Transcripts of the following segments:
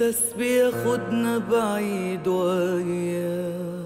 بس بياخدنا بعيد وياه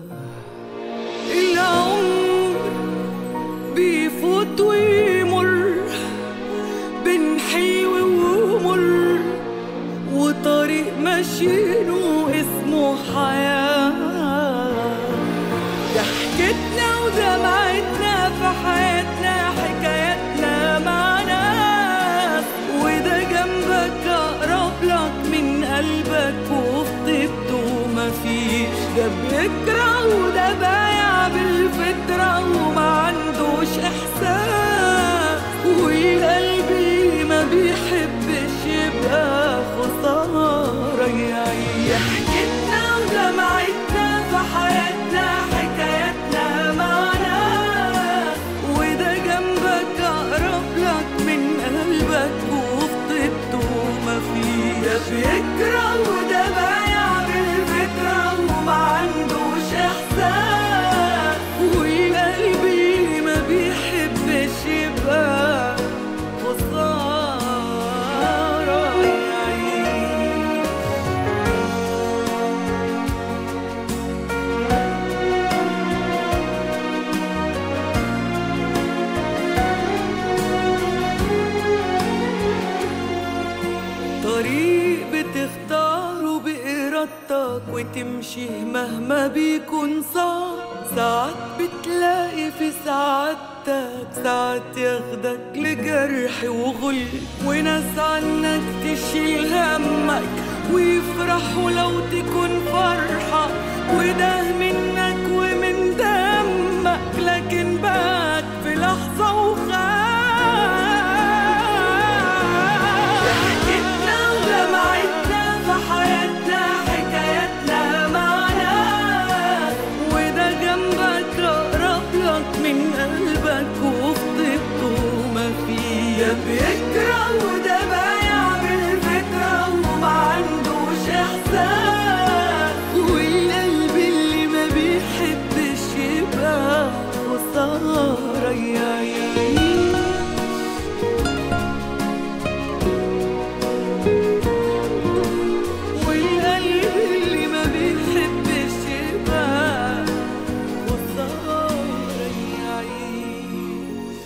العمر بيفوت ويمر بين حلو ومر وطريق ماشيينه اسمه حياة ضحكتنا ودمعتنا في حياتنا حكاياتنا مع ناس وده جنبك أقرب لك من قلبك وفي طيبته مفيش ده بيكره وده بايع بالفطرة وما عندوش إحساس وقلبي ما بيحبش يبقى خسارة يعيش ضحكتنا ودمعتنا في حياتنا حكاياتنا معنا وده جنبك أقرب لك من قلبك وفي طيبته مفيش ده بيكره وده بايع بالفكرة وما عندوش إحساس وقلبي ما بيحبش يبقى خسارة يعيش طريق بتختاره بإرادتك وتمشي مهما بيكون صعب ساعات بتلاقي في سعادتك ساعات ياخدك لجرح وغل وناس عنك تشيل همك ويفرحوا لو تكون فرحة وده منك ومن دمك لكن بات في لحظة وخاف ضحكتنا ودمعتنا في حياتنا حكاياتنا معنا وده جنبك أقرب لك من قلبك وفي طيبته مفيش ده بيكره وده بايع بالفكرة وما عندوش إحساس والقلب اللي ما بيحبش يبقى خسارة يعيش والقلب اللي ما بيحبش يبقى خسارة يعيش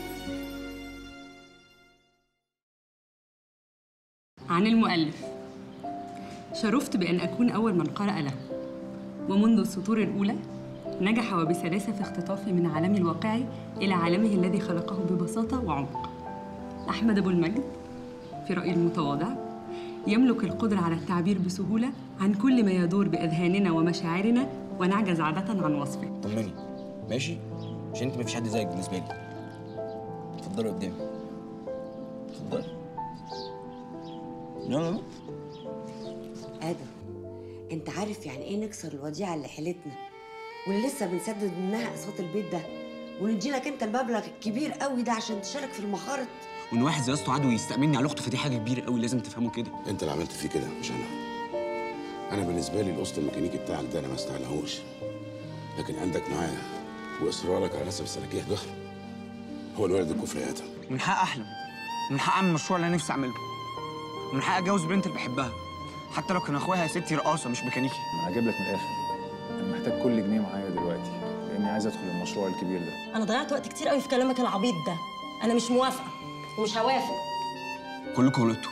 عن المؤلف شرفت بأن أكون أول من قرأ له ومنذ السطور الأولى نجح وبسلاسة في اختطافي من عالمي الواقعي إلى عالمه الذي خلقه ببساطة وعمق أحمد أبو المجد في رأيي المتواضع يملك القدرة على التعبير بسهولة عن كل ما يدور بأذهاننا ومشاعرنا ونعجز عادة عن وصفه طمني ماشي عشان انت مفيش حد زيك بالنسبه لي اتفضلي قدامي اتفضلي لا لا لا آدم أنت عارف يعني إيه نكسر الوديعة اللي حيلتنا واللي لسه بنسدد منها أقساط البيت ده ونديلك أنت المبلغ الكبير قوي ده عشان تشارك في المخارط وان واحد زي اسطى عدو يستأمني على اخته فدي حاجه كبيره قوي لازم تفهموا كده انت اللي عملت فيه كده مش انا انا بالنسبه لي القسط الميكانيكي بتاعك ده انا ما استعلهوش لكن عندك معايا واصرارك على نسب السلاكيح ده هو الولد الكفر يا ادم من حق احلم من حق اعمل المشروع اللي انا نفسي اعمله من حق اتجوز بنت اللي بحبها حتى لو كان اخوها يا ستي رقاصه مش ميكانيكي انا هجيب لك من الاخر انا محتاج كل جنيه معايا دلوقتي لاني عايز ادخل المشروع الكبير ده انا ضيعت وقت كتير قوي في كلامك العبيط ده انا مش موافقه ومش هوافق كلكم غلطتوا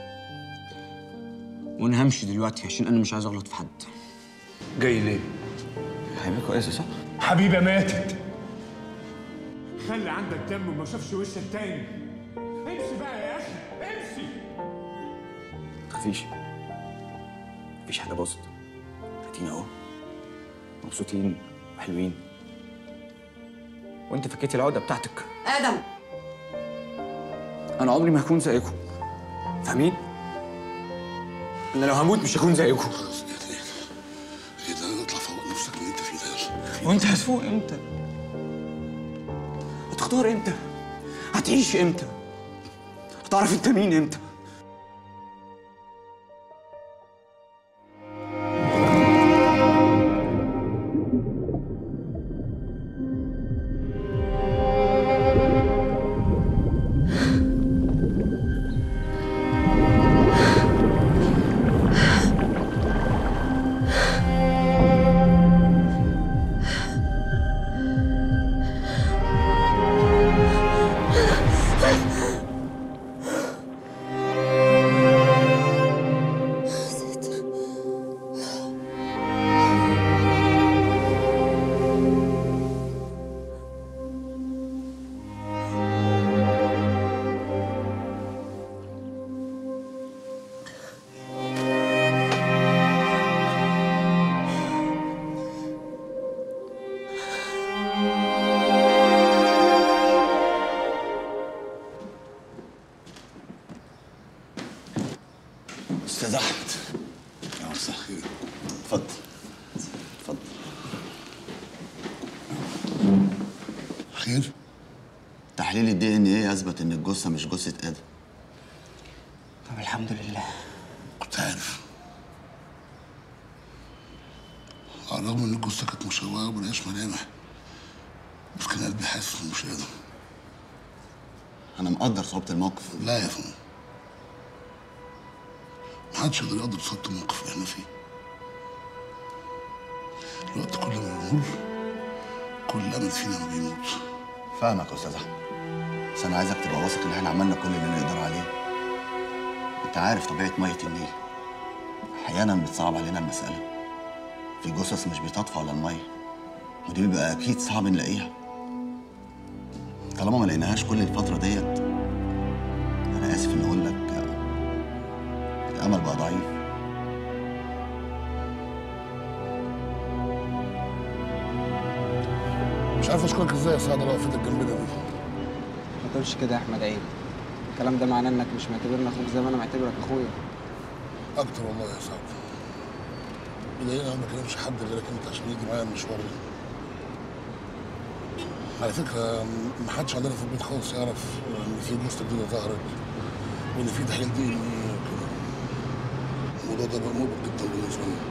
وانا همشي دلوقتي عشان انا مش عايز اغلط في حد جاي ليه؟ حبيبي كويسه صح حبيبة ماتت خلي عندك دم وما شافش وشك تاني امشي بقى يا اخي امشي متخافيش مفيش حاجه باظت ادينا اهو مبسوطين وحلوين وانت فكيتي العقده بتاعتك آدم انا عمري ما هكون زيكم فاهمين انا لو هموت مش هكون زيكم خلاص ايه ده ايه ده اطلع فوق نفسك من اللي انت فيه ده يلا وانت هتفوق امتى هتختار امتى هتعيش امتى هتعرف انت مين امتى مساء الخير اتفضل اتفضل خير تحليل الدي ان ايه اثبت ان الجثه مش جثه ادم طب الحمد لله كنت عارف على الرغم ان الجثه كانت مشوهه وملهاش ملامح بس كان قلبي حاسس انه مش ادم انا مقدر صعوبه الموقف لا يا فندم محدش يقدر يقدر صوت الموقف اللي احنا فيه الوقت كل ما بيمر كل الامل فينا ما بيموت فاهمك يا استاذ احمد بس انا عايزك تبقى واثق ان احنا عملنا كل اللي نقدر عليه انت عارف طبيعه ميه النيل احيانا بتصعب علينا المساله في جثث مش بتطفى على الميه ودي بيبقى اكيد صعب نلاقيها طالما ما لقيناهاش كل الفتره ديت انا اسف ان اقول لك آه، الامل بقى ضعيف مش عارف اشكرك ازاي يا سعد على وقفتك جنبنا دي ما تقولش كده يا احمد عيب الكلام ده معناه انك مش معتبرني اخوك زي ما انا معتبرك اخويا اكتر والله يا سعد بداية انا ما بكلمش حد غيرك انت عشان يجي معايا المشوار ده على فكرة ما حدش عندنا في البيت خالص يعرف ان في جثة جديدة ظهرت وان في تحليل دي ان ايه وكده الموضوع ده بقى مربط جدا بالنسبة لنا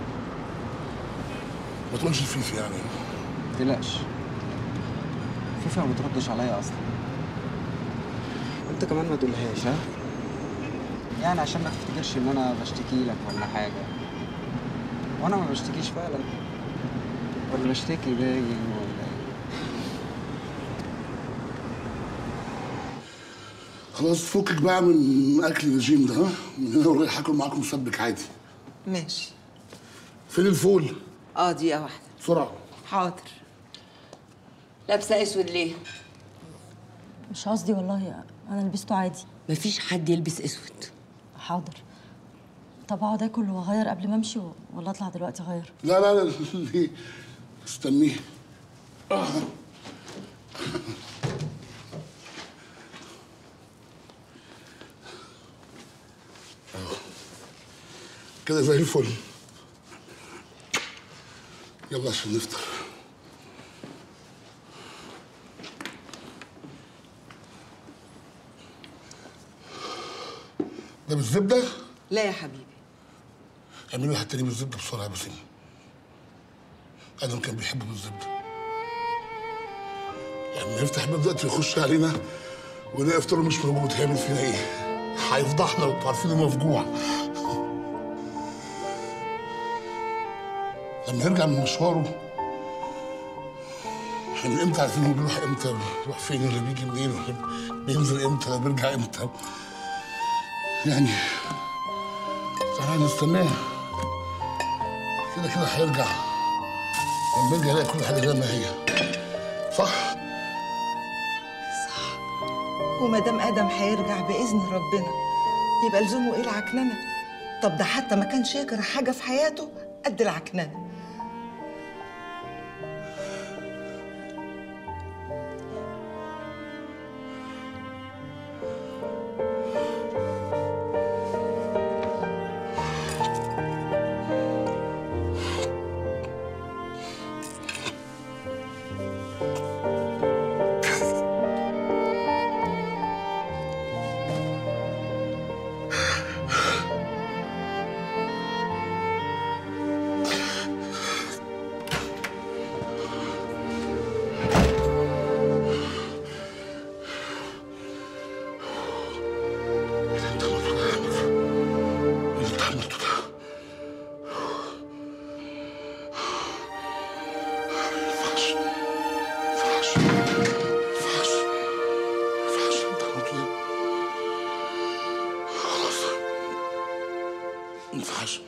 ما تقولش لفيفي يعني ما تقلقش فيفا ما بتردش عليا اصلا وانت كمان ما تقولهاش ها يعني عشان ما تفتكرش ان انا بشتكي لك ولا حاجه وانا ما بشتكيش فعلا ولا بشتكي باين ولا إيه؟ خلاص فكك بقى من اكل الرجيم ده ها من هنا ورايح هاكل معاكم مسبك عادي ماشي فين الفول اه دقيقة واحدة بسرعة حاضر لابسه اسود ليه؟ مش قصدي والله انا لبسته عادي مفيش حد يلبس اسود حاضر طب اقعد اكل واغير قبل ما امشي و- ولا اطلع دلوقتي اغير لا لا لا ليه استنيه آه. أهو. كده زي الفل يلا عشان نفطر ده بالزبده لا يا حبيبي اعملوا واحد تاني بالزبده بسرعه يا بسيم ادم كان بيحبه بالزبده لما يفتح باب دلوقتي يخش علينا ونلاقي فطاره مش موجود هيعمل فينا ايه؟ هيفضحنا وانتوا عارفين انه مفجوع لما يرجع من مشواره احنا من امتى عارفين هو بيروح امتى بيروح فين ولا بيجي منين ولا بينزل امتى ولا بيرجع امتى يعني تعالى نستناه كده كده هيرجع لما يرجع يلاقي كل حاجه زي ما هي صح؟ وما دام ادم هيرجع باذن ربنا يبقى لزومه ايه العكننه طب ده حتى ما كانش يكره حاجه في حياته قد العكننه اللي انت عملته ده ما ينفعش ما ينفعش ما ينفعش ما ينفعش انت عملته ده خلاص ما ينفعش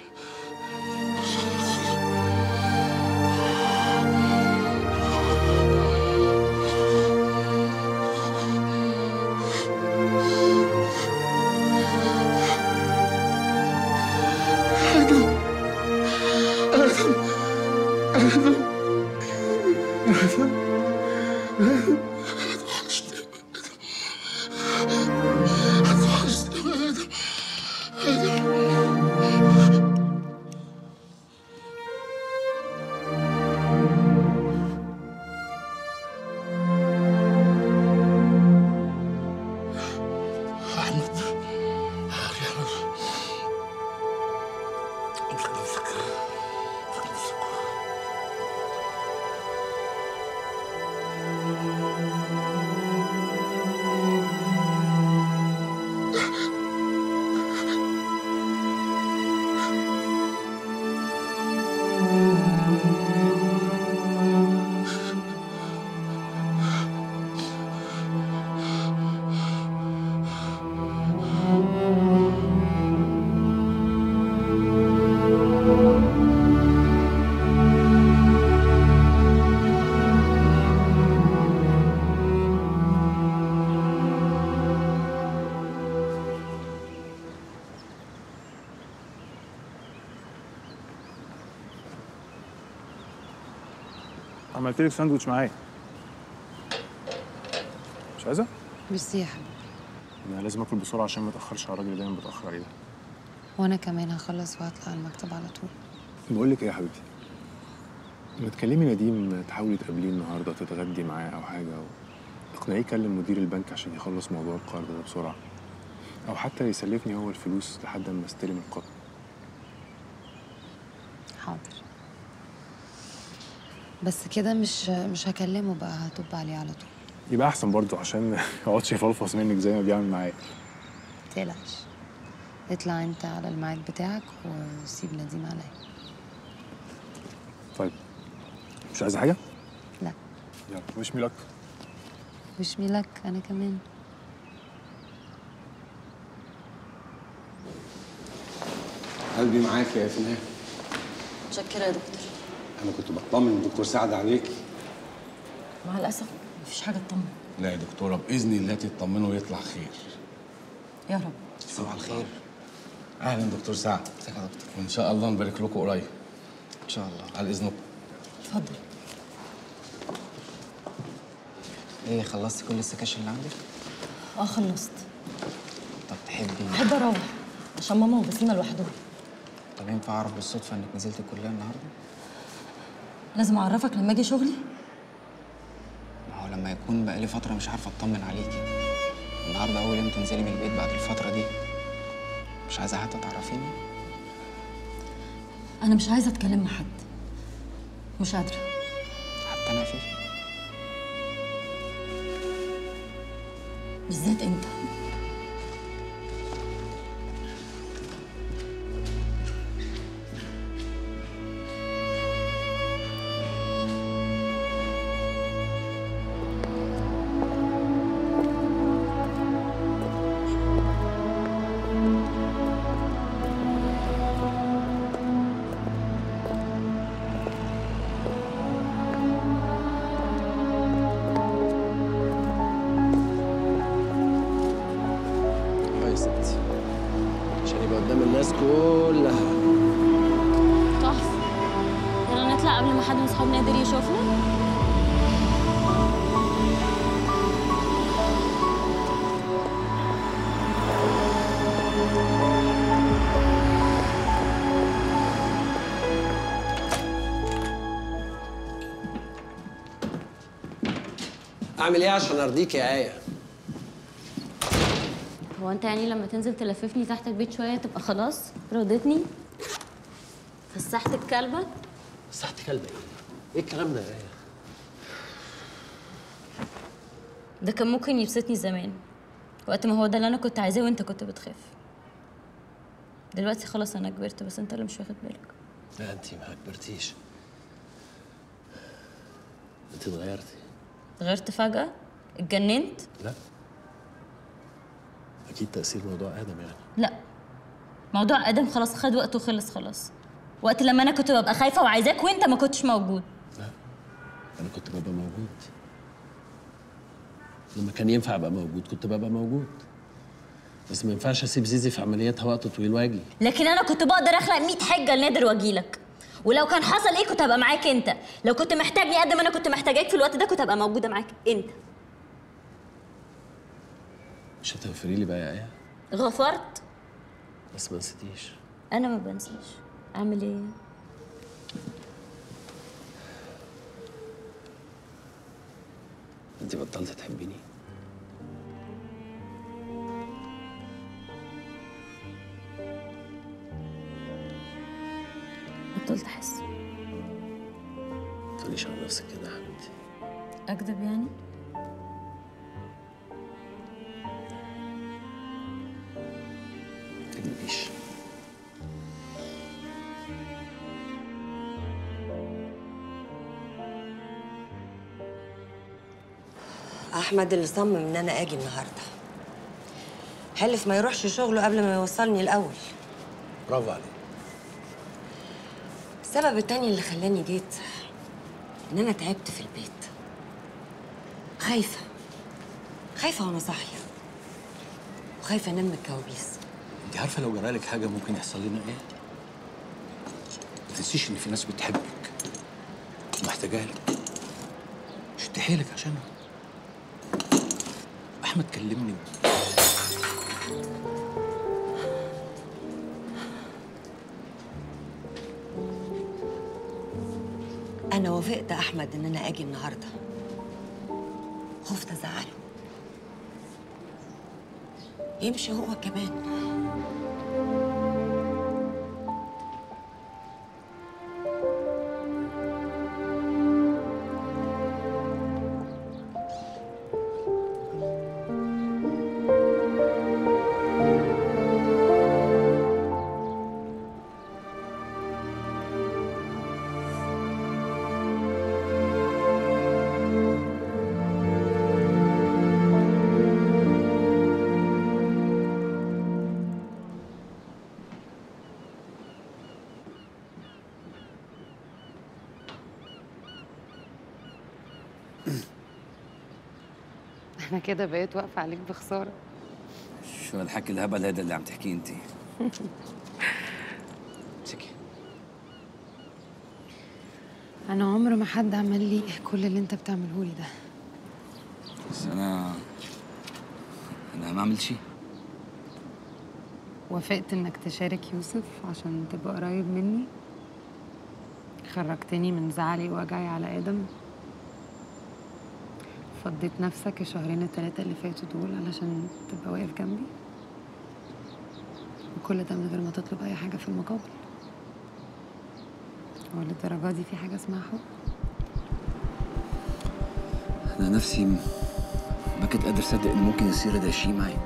آدم آدم آدم آدم آدم وحشتني آدم وحشتني آدم آدم عملت لك ساندوتش معايا مش عايزه؟ ميرسي يا حبيبي انا لازم اكل بسرعه عشان ما اتاخرش على الراجل اللي دايما بتاخر عليه ده وانا كمان هخلص وهطلع على المكتب على طول بقول لك ايه يا حبيبتي ما تكلمي نديم تحاولي تقابليه النهارده تتغدي معاه او حاجه او اقنعيه يكلم مدير البنك عشان يخلص موضوع القرض ده بسرعه او حتى يسلفني هو الفلوس لحد ما استلم القرض حاضر بس كده مش مش هكلمه بقى هطب عليه على طول يبقى احسن برضه عشان ما يقعدش يفلفص منك زي ما بيعمل معايا متقلقش اطلع انت على الميعاد بتاعك وسيب نديم عليا طيب مش عايزه حاجه لا يلا وش مي لك وش مي لك انا كمان قلبي معاك يا فنان متشكرة يا دكتور انا كنت بطمن الدكتور سعد عليكي مع الأسف مفيش حاجة تطمن لا يا دكتوره باذن الله تطمنوا ويطلع خير يا رب صباح الخير اهلا دكتور سعد ازيك يا دكتور وان شاء الله نبارك لكم قريب ان شاء الله على اذنكم اتفضل ايه خلصتي كل السكاشن اللي عندك؟ اه خلصت طب تحبي أحب أروح عشان ماما وبسينا لوحدهم طب ينفع اعرف بالصدفه انك نزلتي الكليه النهارده؟ لازم أعرفك لما أجي شغلي ما هو لما يكون بقالي فتره مش عارفه اطمن عليكي النهارده اول يوم تنزلي من البيت بعد الفتره دي مش عايزه حتى تعرفيني أنا مش عايزة أتكلم مع حد مش قادرة حتى انا في بالذات أنت اه يا ستي عشان يبقى قدام الناس كلها تحفة يلا نطلع قبل ما حد من صحابنا يقدر يشوفنا اعمل ايه عشان ارضيك يا ايه هو انت يعني لما تنزل تلففني تحت البيت شوية تبقى خلاص رضيتني فسحت الكلبة مسحت كلبه ايه ايه الكلام ده يا ايه ده كان ممكن يبسطني زمان وقت ما هو ده اللي انا كنت عايزاه وانت كنت بتخاف دلوقتي خلاص انا كبرت بس انت اللي مش واخد بالك لا انت ما كبرتيش انت اتغيرتي غيرت فجأة اتجننت لا اكيد تاثير موضوع ادم يعني لا موضوع ادم خلاص خد وقته وخلص خلاص وقت لما انا كنت ببقى خايفه وعايزاك وانت ما كنتش موجود انا كنت ببقى موجود لما كان ينفع ابقى موجود كنت ببقى موجود بس ما ينفعش اسيب زيزي في عملياتها وقت طويل واجي لكن انا كنت بقدر اخلق 100 حجه لنادر واجيلك ولو كان حصل ايه كنت هبقى معاك انت لو كنت محتاجني قد ما انا كنت محتاجاك في الوقت ده كنت هبقى موجوده معاك انت مش هتغفري لي بقى يا ايه غفرت بس ما نسيتيش انا ما بنساش اعمل ايه انت بطلت تحبيني هتفضل تحس ما تقوليش على نفسك كده يا حبيبتي اكذب يعني ما تكذبيش احمد اللي صمم ان انا اجي النهارده حلف ما يروحش شغله قبل ما يوصلني الاول برافو عليك السبب التاني اللي خلاني جيت ان انا تعبت في البيت خايفه خايفه وانا صاحيه وخايفه انام من الكوابيس انت عارفه لو جرالك حاجه ممكن يحصل لنا ايه ما تنسيش ان في ناس بتحبك ومحتاجه لك شد حيلك عشانها احمد كلمني انا وافقت احمد ان انا اجي النهارده خفت ازعله يمشي هو كمان انا كده بقيت واقفه عليك بخساره شو الحكي الهبل هذا اللي عم تحكيه انت امسكي انا عمر ما حد عمل لي كل اللي انت بتعمله لي ده بس انا انا ما عملت شيء وافقت انك تشارك يوسف عشان تبقى قريب مني خرجتني من زعلي ووجعي على ادم فضيت نفسك الشهرين التلاتة اللي فاتوا دول علشان تبقى واقف جنبي وكل ده من غير ما تطلب اي حاجة في المقابل هو للدرجة دي في حاجة اسمها حب انا نفسي م- ما كنت قادر اصدق انه ممكن يصير هذا الشيء معي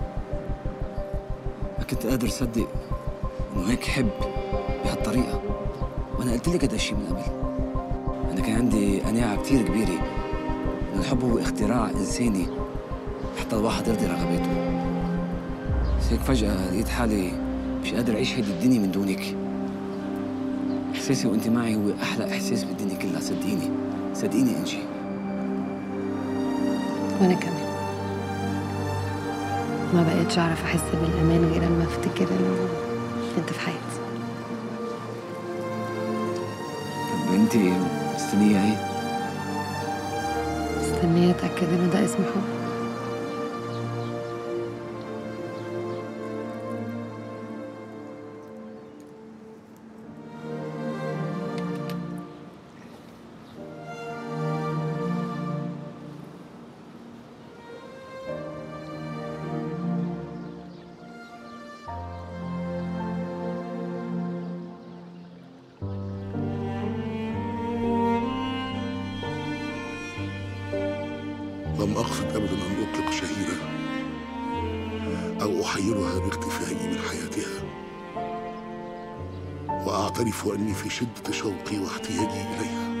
ما كنت قادر اصدق انه هيك حب بهالطريقه وانا قلت لك هذا الشيء من قبل انا كان عندي قناعه كثير كبيره ان الحب هو اختراع انساني حتى الواحد يرضي رغباته بس هيك فجاه لقيت حالي مش قادر اعيش هيدي الدنيا من دونك احساسي وانت معي هو احلى احساس بالدنيا كلها صدقيني صدقيني انجي وانا كمان ما بقيتش اعرف احس بالامان غير اما افتكر انه انت في حياتي طب انت مستنيه ايه؟ مستنية اتاكد ان ده اسمه حب لم أقصد أبدا أن أطلق شهيرة أو أحيرها باختفائي من حياتها وأعترف أني في شدة شوقي واحتياجي إليها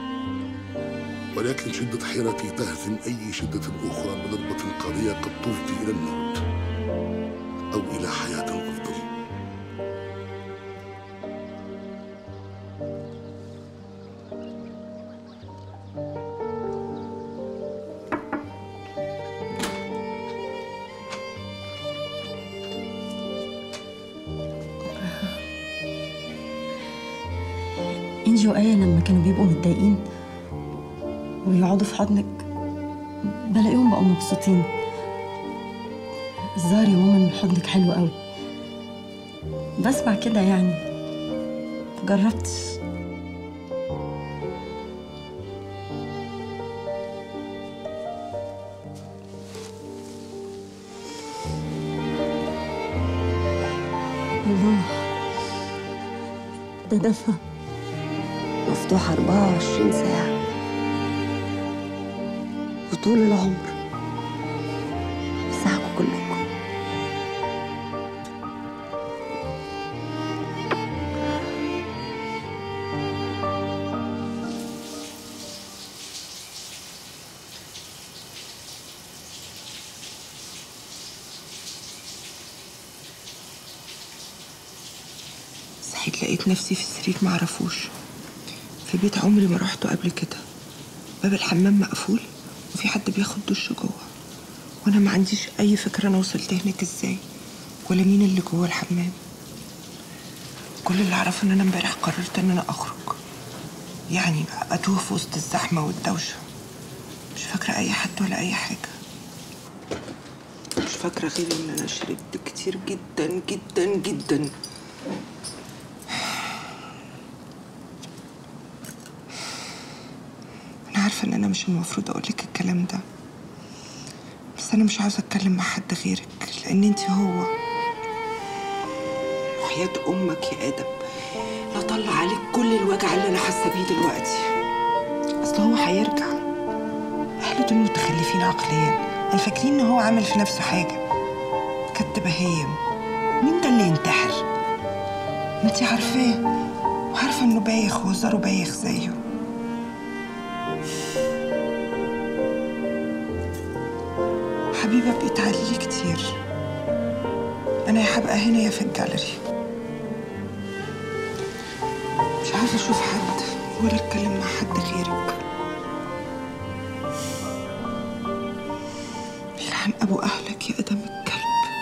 ولكن شدة حيرتي تهزم أي شدة أخرى بضربة قاضية قد تفضي إلى الموت أو إلى حياة أفضل انجي وآية لما كانوا بيبقوا متضايقين ويقعدوا في حضنك بلاقيهم بقوا مبسوطين الظاهر يا ماما ان حضنك حلو قوي بسمع كده يعني مجربتش الله ده دفى مفتوحة 24 ساعة وطول العمر مساعكم كلكم صحيت لقيت نفسي في سرير معرفوش في بيت عمري ما رحته قبل كده باب الحمام مقفول وفي حد بياخد دش جوه وانا ما عنديش اي فكره انا وصلت هناك ازاي ولا مين اللي جوه الحمام كل اللي اعرفه ان انا امبارح قررت ان انا اخرج يعني بقى اتوه في وسط الزحمه والدوشه مش فاكره اي حد ولا اي حاجه مش فاكره غير ان انا شربت كتير جدا جدا جدا أنا عارفة إن أنا مش المفروض أقولك الكلام ده بس أنا مش عاوزة أتكلم مع حد غيرك لأن أنت هو وحياة أمك يا آدم لا طلع عليك كل الوجع اللي أنا حاسة بيه دلوقتي أصل هو هيرجع أهله دول متخلفين عقليا أنا فاكرين إن هو عامل في نفسه حاجة كدب بهيم مين ده اللي ينتحر؟ ما أنت عارفاه وعارفة إنه بايخ وهزاره بايخ زيه حبيبة بيتعلي لي كتير أنا يا هبقى هنا يا في الجاليري مش عارفة أشوف حد ولا أتكلم مع حد غيرك يلعن أبو أهلك يا أدم الكلب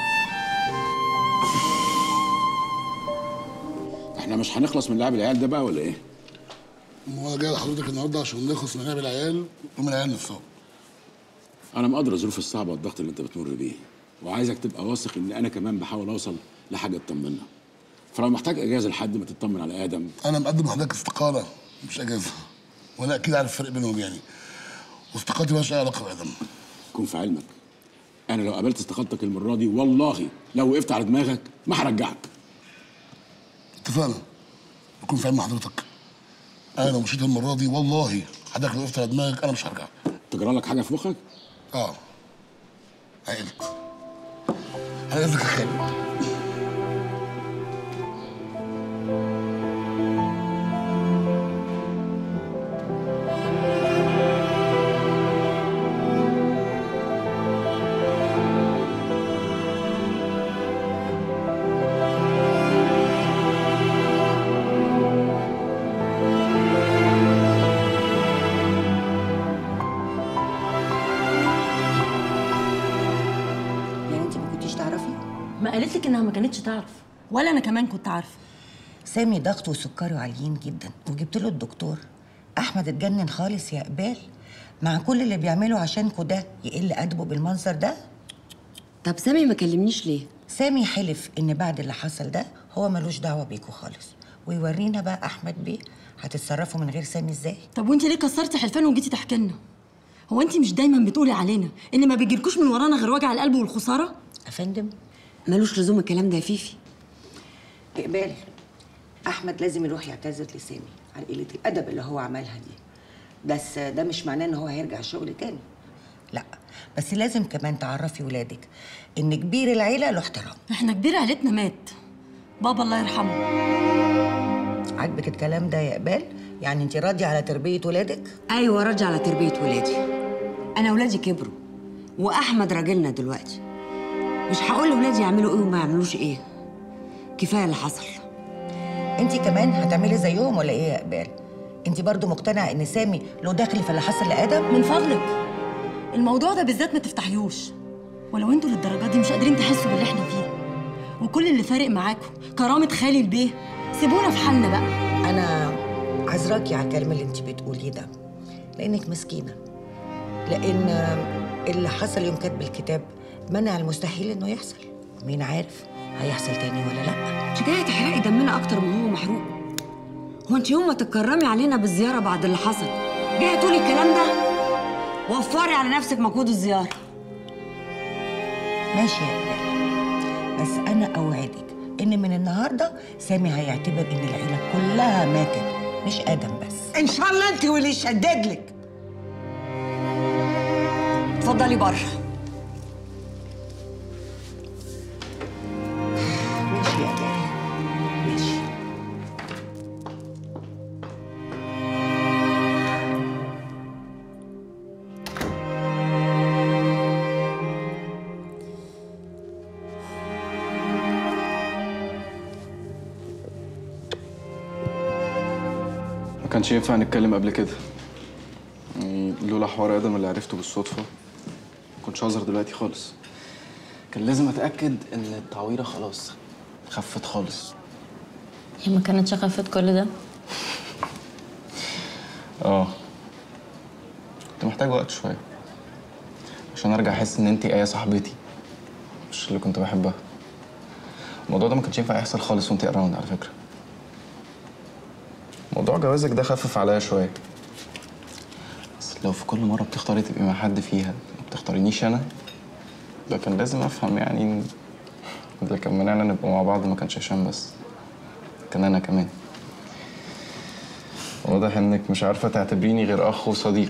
احنا مش هنخلص من لعب العيال ده بقى ولا ايه؟ هو انا جاي لحضرتك النهارده عشان نخلص من لعب العيال ومن العيال نفسهم انا مقدر الظروف الصعبه والضغط اللي انت بتمر بيه وعايزك تبقى واثق ان انا كمان بحاول اوصل لحاجه تطمنا فلو محتاج اجازه لحد ما تطمن على ادم انا مقدم لحضرتك استقاله مش اجازه وانا اكيد عارف الفرق بينهم يعني واستقالتي مالهاش اي علاقه بادم كن في علمك انا لو قابلت استقالتك المره دي والله لو وقفت على دماغك ما هرجعك اتفقنا يكون في علم حضرتك انا لو مشيت المره دي والله حضرتك لو وقفت على دماغك انا مش هرجع تجرى لك حاجه في مخك؟ اه عقلت انا اذنك يا خالد يعني انت ما كنتيش تعرفي ما قالت لك انها ما كانتش تعرف ولا انا كمان كنت عارفه سامي ضغطه وسكره عاليين جدا وجبت له الدكتور احمد اتجنن خالص يا قبال مع كل اللي بيعمله عشانكوا ده يقل ادبه بالمنظر ده طب سامي ما كلمنيش ليه سامي حلف ان بعد اللي حصل ده هو ملوش دعوه بيكوا خالص ويورينا بقى احمد بيه هتتصرفوا من غير سامي ازاي طب وانت ليه كسرتي حلفان وجيتي تحكي لنا هو انت مش دايما بتقولي علينا ان ما بيجيلكوش من ورانا غير وجع القلب والخساره افندم ملوش لزوم الكلام ده يا فيفي اقبال احمد لازم يروح يعتذر لسامي على قله الادب اللي هو عملها دي بس ده مش معناه ان هو هيرجع الشغل تاني لا بس لازم كمان تعرفي ولادك ان كبير العيله له احترام احنا كبير عيلتنا مات بابا الله يرحمه عاجبك الكلام ده يا قبال يعني انت راضيه على تربيه ولادك ايوه راجع على تربيه ولادي انا ولادي كبروا واحمد راجلنا دلوقتي مش هقول لولادي يعملوا ايه وما يعملوش ايه كفايه اللي حصل انت كمان هتعملي زيهم ولا ايه يا قبال انت برضو مقتنعه ان سامي له دخل في اللي حصل لادم من فضلك الموضوع ده بالذات ما تفتحيهوش ولو انتوا للدرجه دي مش قادرين تحسوا باللي احنا فيه وكل اللي فارق معاكم كرامه خالي البيه سيبونا في حالنا بقى انا عذراكي على الكلام اللي انت بتقوليه ده لانك مسكينه لان اللي حصل يوم كتب الكتاب منع المستحيل انه يحصل مين عارف هيحصل تاني ولا لا انت جايه تحرقي دمنا اكتر ما هو محروق هو انت يوم ما تتكرمي علينا بالزياره بعد اللي حصل جايه تقولي الكلام ده وفري على نفسك مجهود الزياره ماشي يا قبال بس انا اوعدك ان من النهارده سامي هيعتبر ان العيله كلها ماتت مش ادم بس ان شاء الله انت واللي يشدد لك اتفضلي بره ماشي يا داري ماشي ما كانش ينفع نتكلم قبل كده يعني لولا حوار ادم اللي عرفته بالصدفه ما كنتش هظهر دلوقتي خالص كان لازم اتاكد ان التعويره خلاص خفت خالص هي ما كانتش خفت كل ده اه كنت محتاج وقت شويه عشان ارجع احس ان انتي ايه صاحبتي مش اللي كنت بحبها الموضوع ده ما كانش ينفع يحصل خالص وانتي اراوند على فكره موضوع جوازك ده خفف عليا شويه بس لو في كل مره بتختاري تبقي مع حد فيها ما بتختارينيش انا ده كان لازم افهم يعني ان اللي كان منعنا نبقى مع بعض ما كانش هشام بس كان انا كمان واضح انك مش عارفه تعتبريني غير اخ وصديق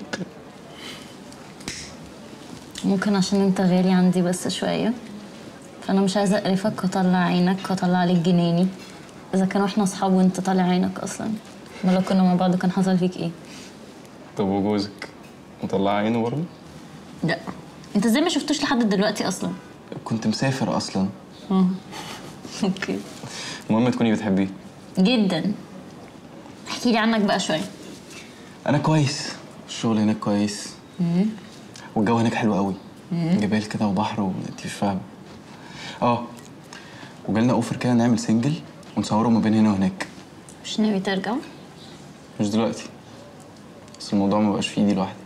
ممكن عشان انت غالي عندي بس شوية فأنا مش عايزة أقرفك وأطلع عينك وأطلع عليك جناني إذا كانوا إحنا أصحاب وأنت طالع عينك أصلا ما لو كنا مع بعض كان حصل فيك إيه؟ طب وجوزك مطلع عينه برضه لا أنت إزاي ما شفتوش لحد دلوقتي أصلا؟ كنت مسافر اصلا اه أوكي المهم تكوني بتحبيه جدا احكي لي عنك بقى شوية انا كويس الشغل هناك كويس مم. والجو هناك حلو قوي مم. جبال كده وبحر وانت مش فاهمه اه وجالنا اوفر كده نعمل سنجل ونصوره ما بين هنا وهناك مش ناوي ترجع؟ مش دلوقتي بس الموضوع ما بقاش في ايدي لوحدي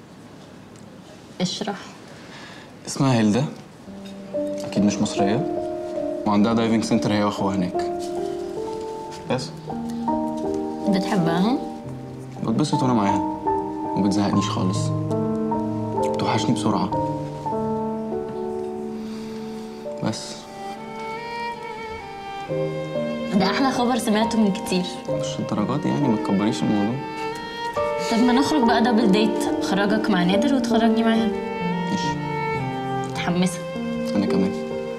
اشرح اسمها هيلدا اكيد مش مصريه وعندها دايفنج سنتر هي واخوها هناك بس بتحبها ها؟ بتبسط وانا معاها وما بتزهقنيش خالص بتوحشني بسرعه بس ده أحلى خبر سمعته من كتير مش الدرجات دي يعني ما تكبريش الموضوع طب ما نخرج بقى دبل ديت خرجك مع نادر وتخرجني معاها ماشي متحمسة انا كمان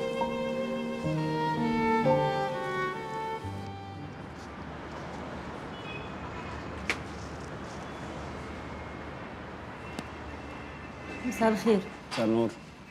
مساء الخير مساء النور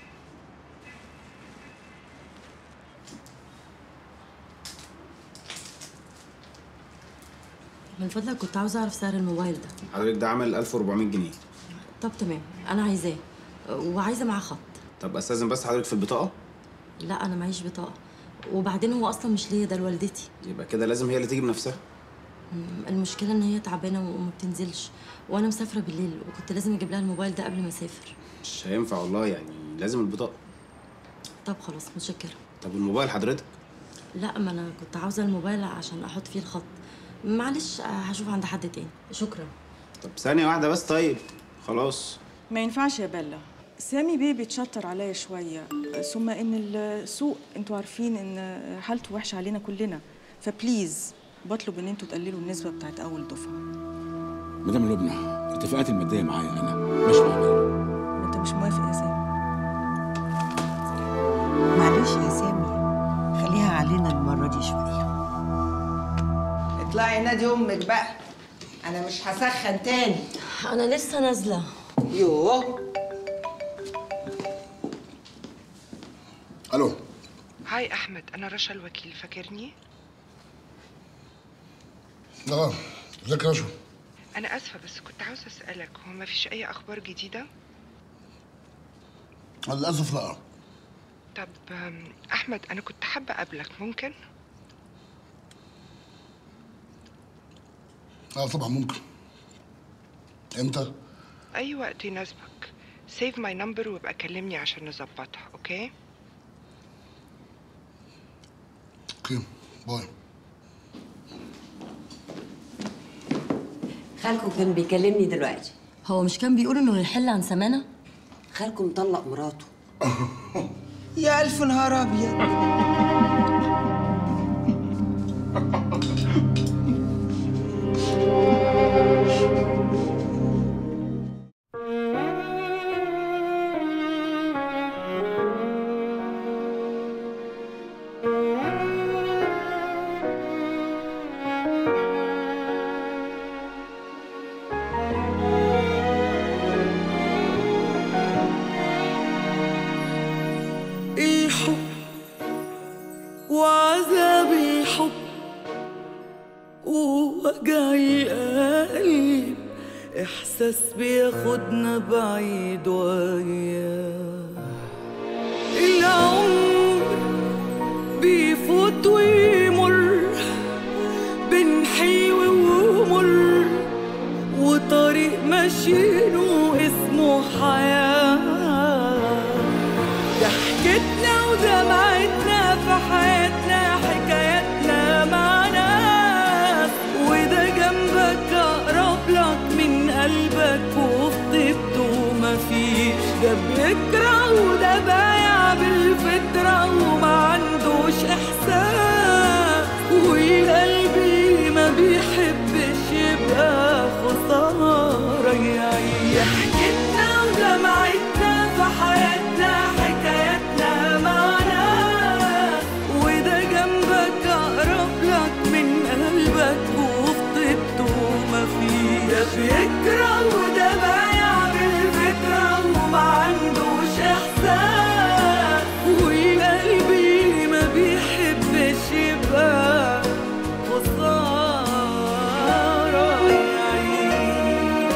من فضلك كنت عاوزة أعرف سعر الموبايل ده حضرتك ده عامل 1400 جنيه طب تمام أنا عايزاه وعايزة معاه خط طب استاذن بس حضرتك في البطاقه لا أنا معيش بطاقة وبعدين هو أصلا مش ليا ده لوالدتي يبقى كده لازم هي اللي تيجي بنفسها مم، المشكلة إن هي تعبانة وما بتنزلش وأنا مسافرة بالليل وكنت لازم أجيب لها الموبايل ده قبل ما أسافر مش هينفع والله يعني لازم البطاقه طب خلاص متشكرة طب الموبايل حضرتك لا ما أنا كنت عاوزة الموبايل عشان أحط فيه الخط معلش آه، هشوف عند حد تاني شكرا طب ثانيه واحده بس طيب خلاص ما ينفعش يا بيلا سامي بيه بيتشطر عليا شوية ثم إن السوق أنتوا عارفين إن حالته وحشة علينا كلنا فبليز بطلب إن أنتوا تقللوا النسبة بتاعت أول دفعة مدام لبنى اتفاقاتي الماديه معايا انا مش مع مال أنت مش موافق يا سامي معلش يا سامي خليها علينا المرة دي شوية اطلعي نادي أمك بقى أنا مش هسخن تاني أنا لسه نازلة يوه الو هاي أحمد أنا رشا الوكيل فاكرني؟ اه ازيك يا رشا أنا آسفة بس كنت عاوزة أسألك هو ما فيش أي أخبار جديدة؟ للاسف لا طب أم، أحمد أنا كنت حابة أقابلك ممكن؟ اه طبعا ممكن امتى أي وقت يناسبك سيف ماي نمبر وابقى كلمني عشان نظبطها أوكي؟ اوكي باي خالكم كان بيكلمني دلوقتي هو مش كان بيقول إنه هيحل عن سمانة؟ خالكم مطلق مراته يا ألف نهار أبيض وجع القلب إحساس بياخدنا بعيد وياه العمر بيفوت ويمر بين حلو ومر وطريق ماشيينه اسمه حياة ضحكتنا ودمعتنا في حياتنا حكاياتنا مع ناس وده جنبك أقرب لك من قلبك وفي طيبته مفيش ده بيكره وده بايع بالفطرة وما عندوش إحساس وقلبي ما بيحبش يبقى خسارة يعيش ضحكتنا ودمعتنا في حياتنا حكاياتنا مع ناس وده جنبك أقرب لك من قلبك وفي طيبته مفيش ده بيكره وده بايع بالفكرة وما عندوش إحساس وقلبي ما بيحبش يبقى خسارة يعيش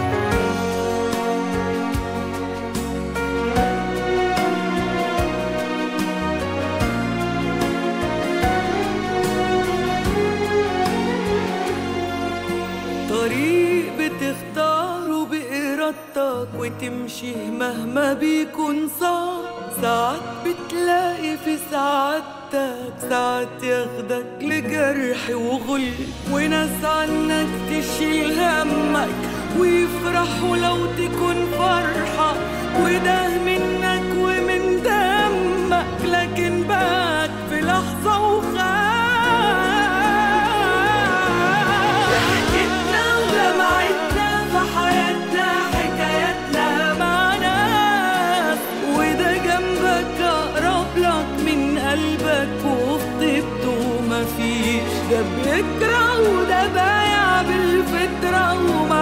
طريق بتختاره بإرادتك وتمشيه مهما بيكون صعب ساعات بتلاقي في سعادتك ساعات ياخدك لجرح وغل وناس عنك تشيل همك ويفرحوا لو تكون فرحة وده منك ومن دمك لكن بات في لحظة وخاف ضحكتنا ودمعتنا في حياتنا حكاياتنا مع ناس وده جنبك أقرب لك من قلبك وفي طيبته مفيش ده بيكره وده بايع بالفطرة وما